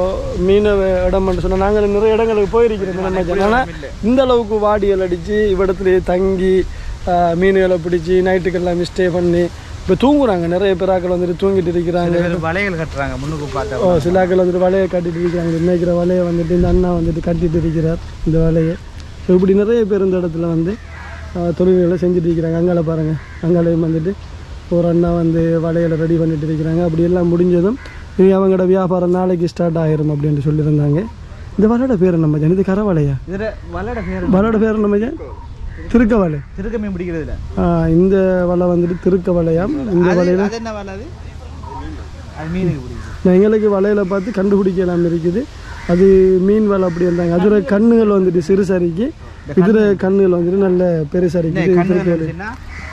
மீனவ இடம்னு சொன்னால் நாங்கள் நிறைய இடங்களுக்கு போயிருக்கிறோம் நம்ம ஆனால் இந்த அளவுக்கு வாடிகள் அடித்து இவ்விடத்துலேயே தங்கி ஆ, மீன்களை பிடிச்சி நைட்டுக்கெல்லாம் ஸ்டே பண்ணி இப்போ தூங்குறாங்க நிறைய பேராக்கள் வந்துட்டு தூங்கிட்டு இருக்கிறாங்க வளையல் கட்டுறாங்க முன்னுக்கு பார்த்தா ஓ சிலாக்கள் வந்துட்டு வலையை கட்டிட்டு இருக்கிறாங்க நினைக்கிற வலையை வந்துட்டு இந்த அண்ணா வந்துட்டு கட்டிட்டு இருக்கிறார் இந்த வலையை ஸோ இப்படி நிறைய பேர் இந்த இடத்துல வந்து ஆ, தொழில்களை செஞ்சுட்டு இருக்கிறாங்க அங்கால பாருங்கள் அங்காலையும் வந்துட்டு ஒரு அண்ணா வந்து வலைகளை ரெடி பண்ணிட்டு இருக்கிறாங்க அப்படி எல்லாம் முடிஞ்சதும் இனி அவங்களோட வியாபாரம் நாளைக்கு ஸ்டார்ட் ஆயிரும் அப்படின்னு சொல்லியிருந்தாங்க இந்த வலையோட பேர் என்ன மச்சான் இது கரவலையா இதில் வலையோட பேர் வலையோட பேர் என்ன மச்சான் திருக்க வலை திருக்க மீன் பிடிக்கிறதுல ஆ, இந்த வலை வந்துட்டு திருக்க வலையாம் இந்த வலையில அது என்ன வலை அது அது மீனுக்கு பிடிக்குது நான் எங்களுக்கு வலையில பார்த்து கண்டுபிடிக்கலாம் இருக்குது அது மீன் வலை அப்படி இருந்தாங்க அதில் கண்ணுகள் வந்துட்டு சிறுசரிக்கு இதில் கண்ணுகள் வந்துட்டு நல்ல பெருசரிக்கு இது கண்ணு திருக்க இருந்துச்சுன்னா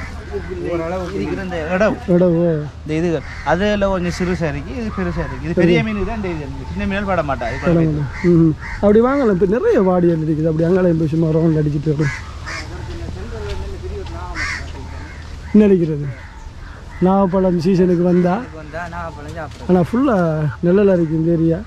ஓரளவு இருக்கிற இந்த இடம் இடவோ இந்த இதுகள் அதில் கொஞ்சம் சிறுசாக இருக்கு இது பெருசாக இருக்கு இது பெரிய மீன் தான் இந்த இது இருக்கு. சின்ன மீன் பட மாட்டா இது படம் இது. ம் அப்படி வாங்கலாம் இப்போ நிறைய வாடியல் இருக்குது அப்படி அங்கே போய் சும்மா ரவுண்ட் அடிச்சுட்டு வரும் என்ன அடிக்கிறது நாகப்பழம் சீசனுக்கு வந்தா இதுக்கு வந்தா நான் பழம் சாப்பிடுவேன் ஆனால் ஃபுல்லாக நிழலாக இருக்குது இந்த ஏரியா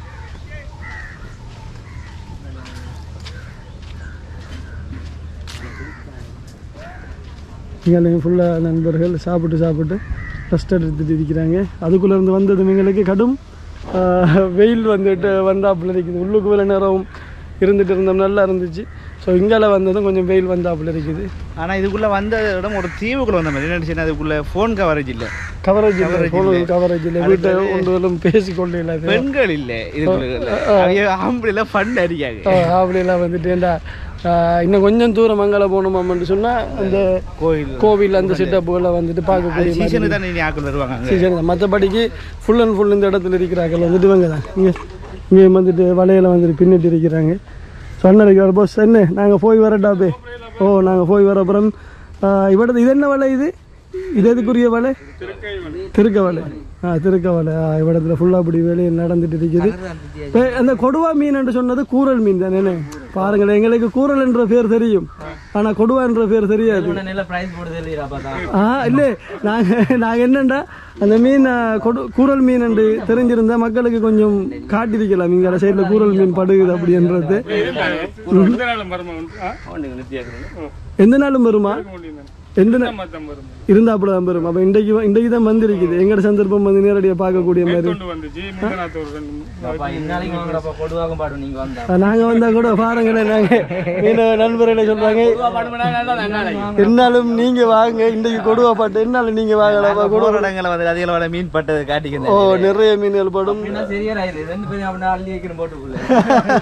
இங்கே ஃபுல்லாக நண்பர்கள் சாப்பிட்டு சாப்பிட்டு ரெஸ்ட் எடுத்துட்டு இருக்கிறாங்க அதுக்குள்ளே இருந்து வந்தது எங்களுக்கு கடும் ஆஹ், வெயில் வந்துட்டு வந்தாப்புல இருக்குது உள்ளுக்கு வேலை நேரம் இருந்துட்டு இருந்தோம் நல்லா இருந்துச்சு ஸோ இங்கால வந்ததும் கொஞ்சம் வெயில் வந்தாப்புல இருக்குது ஆனா இதுக்குள்ள வந்த இடம் ஒரு தீவுக்குள்ள வந்த மாதிரி என்ன அதுக்குள்ள ஃபோன் கவரேஜ் இல்ல கவரேஜ் இல்லை Coverage ஃபோனு இல்லை. கவரேஜ் இல்லை வீட்டை ஒன்றும் பேசிக்கொள்ளே இல்லை பெண்கள் இல்ல இதுக்குள்ள ஆம்பளை ஃபண்ட் அடிக்காங்க அப்படிலாம் வந்துட்டேன்டா ஆஹ் இன்னும் கொஞ்சம் தூரம் மங்கள போகணுமான்னு சொன்னால் அந்த கோயில் கோவில் அந்த செட்டப்புகளை வந்துட்டு பார்க்கக்கூடிய மாதிரி சீசனுக்கு தான் நீ ஆக்கள் வருவாங்க அங்க. சீசன் தான் மற்றபடிக்கு ஃபுல் அண்ட் ஃபுல் இந்த இடத்துல இருக்கிறார்கள் வந்துட்டு இவங்க தான் இங்கே இங்கே வந்துட்டு வலையில வந்துட்டு பின்னிட்டு இருக்கிறாங்க சொன்னதுக்கு பாஸ் என்ன நாங்கள் போய் வரட்டா பே ஓ நாங்கள் போய் வர அப்புறம் இவடது இது என்ன வலை இது இது எதுக்குரிய வலை திருக்க வலை ஆ திருக்க வலை ஆ இவடத்துல ஃபுல்லாக அப்படி வேலையில் நடந்துட்டு இருக்குது ஏ, அந்த கொடுவா மீன் என்று சொன்னது கூரல் மீன் தானே பாருங்களேன் எங்களுக்கு கூரல் என்ற பேர் தெரியும் ஆனா கொடுவா என்ற பேர் தெரியாது நல்ல ப்ரைஸ் போடுது இல்லையா பார்த்தா ஆ இல்லை நாங்கள் நாங்கள் என்னண்டா அந்த மீன் ஆ, கொடு கூரல் மீன் என்று தெரிஞ்சிருந்தா மக்களுக்கு கொஞ்சம் காட்டிருக்கலாம் இங்கே சைடில் கூரல் மீன் படுகுது அப்படின்றது எந்த நாளும் வருமா உண்டு? ஆ? எந்த நாளும் வருமா எந்த நா- மத்தம் வரும் இருந்தாப்புல தான் வரும் அப்போ இன்றைக்கு இன்றைக்கு தான் வந்திருக்குது எங்களோட சந்தர்ப்பம் வந்து நேரடியாக பார்க்கக்கூடிய மாதிரி கொண்டு வந்துச்சு முந்தநாத்து ஒரு ரெண்டு மூணு இந்நாளைக்கு வாங்குறப்ப கொடுவாங்க பாடும் நீங்க வந்தா நாங்கள் வந்தால் கூட பாருங்களேன் நாங்கள் மீன நண்பர்களை சொல்கிறாங்க என்னாலும் நீங்கள் வாங்க இன்றைக்கு கொடுவா பாட்டு என்னாலும் நீங்கள் வாங்கலாம் போற இடங்களை வந்து அதிக அளவுல மீன் பட்டது காட்டிக்கிறேன் ஓ நிறைய மீன்கள் படும் சரியா இது ரெண்டு பேரும் அப்படின்னா அள்ளி வைக்கணும் போட்டுக்குள்ள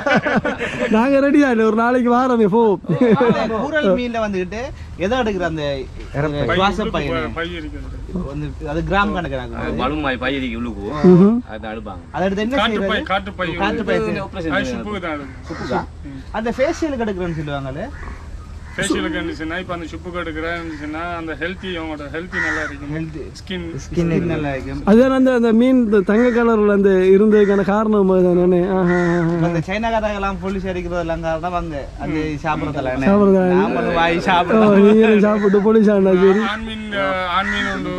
நாங்கள் ரெடியா இல்லை ஒரு நாளைக்கு வாரமே போ கூரல் மீன்ல வந்துகிட்டு எதை எடுக்கிற அந்த சுவாச பையன் பை இருக்கிறது வந்து அது கிராம் கணக்கு பலுமாய் பயிரிக்கு உள்ளுக்கு ம்ஹும். அதை அடுப்பாங்க அதை எடுத்து என்ன காற்று பை செய்யறது காற்று பை காற்று பை அது சுப்புக்கு தான் அது அந்த ஃபேஷியல் எடுக்கிறேன்னு சொல்லுவாங்களே ஃபேஷியலுக்கு இருந்துச்சுன்னா இப்போ அந்த சுப்புக்கு எடுக்கிறேன் இருந்துச்சுன்னா அந்த ஹெல்த்தி அவங்களோட ஹெல்த்தி நல்லா இருக்கும் Healthy. ஸ்கின் ஸ்கின் நல்லா இருக்கும் அதுதான் அந்த அந்த மீன் இந்த தங்க கலரில் அந்த இருந்ததுக்கான காரணம் அதுதானே ஆஹா ஆஹா. அந்த சைனாக்காரங்கெல்லாம் போலீஸ் அடிக்கிறதெல்லாம் காரணம் வாங்க அது சாப்பிட்றதுல சாப்பிடுறதுல. நாமளும் வாய் ஓ, சாப்பிடலாம் நீங்களும் சாப்பிட்டு போலீஸ் ஆண்டா சரி ஆண்மீன் அஹ், ஆண்மீன் உண்டு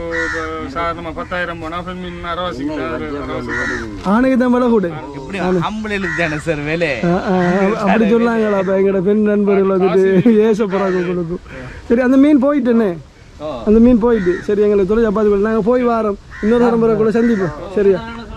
சாதாரணமாக பத்தாயிரம் போனால் பெண் மீன் அரவாசிக்கு தான் அது அரவாசி ஆணைக்கு தான் விலை கூட எப்படி அம்பளை எழுத்தானே சார் வேலை ஆ, ஆ, அப்படி சொல்லாங்களா அப்போ எங்களோட பெண் நண்பர்கள் வந்துட்டு ஏசப்படுறாங்க உங்களுக்கு சரி அந்த மீன் போயிட்டுண்ணே அந்த மீன் போயிட்டு சரி எங்களை தொலை சப்பாத்தி நாங்கள் போய் வாரோம் இன்னொரு தரம் கூட சந்திப்போம் சரியா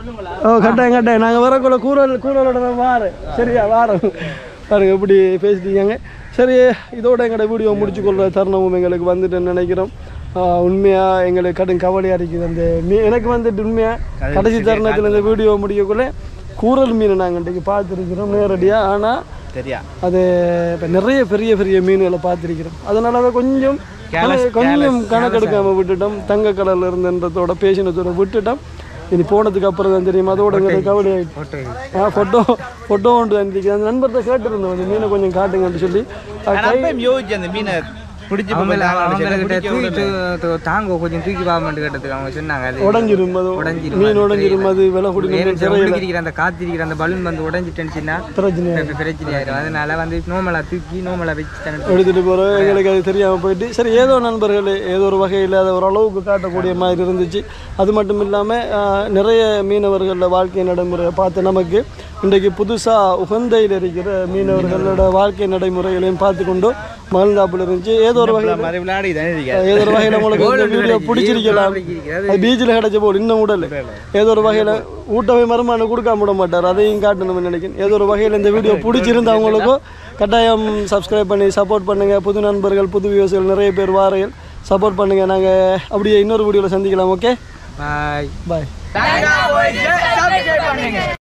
ஓ கட்டாயம் கட்டாயம் நாங்கள் வரக்குள்ள கூறல் கூறலோட நான் வாரேன் சரியா வாரம் பாருங்க எப்படி பேசிட்டீங்க சரி இதோட எங்களோட வீடியோ முடிச்சுக்கொள்ற தருணமும் எங்களுக்கு வந்துட்டு நினைக்கிறோம் ஆஹ் உண்மையா எங்களுக்கு கடும் கவலையாக இருக்குது அந்த மீ எனக்கு வந்துட்டு உண்மையாக கடைசி தருணத்தில் இந்த வீடியோ முடிக்கக்குள்ள கூறல் மீனை நாங்கள் இன்றைக்கு பார்த்துருக்கிறோம் நேரடியாக ஆனால் சரியா அது இப்போ நிறைய பெரிய பெரிய மீன்களை பார்த்துருக்கிறோம் அதனால அதை கொஞ்சம் Careless- கொஞ்சம் careless- கணக்கெடுக்காம விட்டுட்டோம் தங்க கடலில் இருந்தன்றதோட பேசினதோட விட்டுட்டோம் இனி போனதுக்கு அப்புறம் தான் தெரியும் அதோட எங்களுக்கு கவலை ஆயிடுச்சு ஆ ஃபோட்டோ ஃபோட்டோ ஒன்று அனுப்பிச்சு அந்த நண்பர்கிட்ட கேட்டிருந்தோம் அந்த மீனை கொஞ்சம் காட்டுங்கன்னு சொல்லி அது ஆனா அப்பயும் யோசிச்சு அந்த மீனை பிடிச்சி அவங்கள அவங்ககிட்ட தூக்கி தூ- தாங்க கொஞ்சம் தூக்கி பாவமெண்ட் கேட்டதுக்கு அவங்க சொன்னாங்க அது உடஞ்சிரும் அது உடைஞ்சிரும் மீன் அது உடஞ்சிரும் அது விலை ஏன்னு குடிக்கணும் சொன்னா சிறையில் உள்ளுக்கு இருக்கிற அந்த காத்து இருக்கிற அந்த பலூன் வந்து உடஞ்சிட்டுச்சுன்னா பிரச்சனை இப்ப பிரச்சனை ஆயிடும் அதனால வந்து நோமலா தூக்கி நோமலா வச்சு தானே எடுத்துட்டு போகிறோம் எங்களுக்கு அது தெரியாமல் போயிட்டு சரி ஏதோ நண்பர்கள் ஏதோ ஒரு வகையில் அதை ஓரளவுக்கு காட்டக்கூடிய மாதிரி இருந்துச்சு அது மட்டும் இல்லாமல் நிறைய மீனவர்களோட வாழ்க்கை நடைமுறை பார்த்து நமக்கு இன்றைக்கு புதுசாக உகந்தையில் இருக்கிற மீனவர்களோட வாழ்க்கை நடைமுறைகளையும் பார்த்து கொண்டு மகிழ்ந்தாப்புல இருந்துச்சு ஏதோ ஒரு வகையில் மாதிரி விளையாடி தானே இருக்காரு ஏதோ ஒரு வகையில் உங்களுக்கு இந்த வீடியோ பிடிச்சிருக்கலாம் அது பீச்சில் கிடைச்ச போல் இன்னும் உடல் ஏதோ ஒரு வகையில் ஊட்டவே மருமானம் கொடுக்காம விட மாட்டார் அதையும் காட்டணும்னு நினைக்கிறேன் ஏதோ ஒரு வகையில் இந்த வீடியோ பிடிச்சிருந்தா அவங்களுக்கும் கட்டாயம் சப்ஸ்கிரைப் பண்ணி சப்போர்ட் பண்ணுங்கள் புது நண்பர்கள் புது வியூஸ்கள் நிறைய பேர் வாரைகள் சப்போர்ட் பண்ணுங்கள் நாங்கள் அப்படியே இன்னொரு வீடியோவில் சந்திக்கலாம் ஓகே பாய் பாய்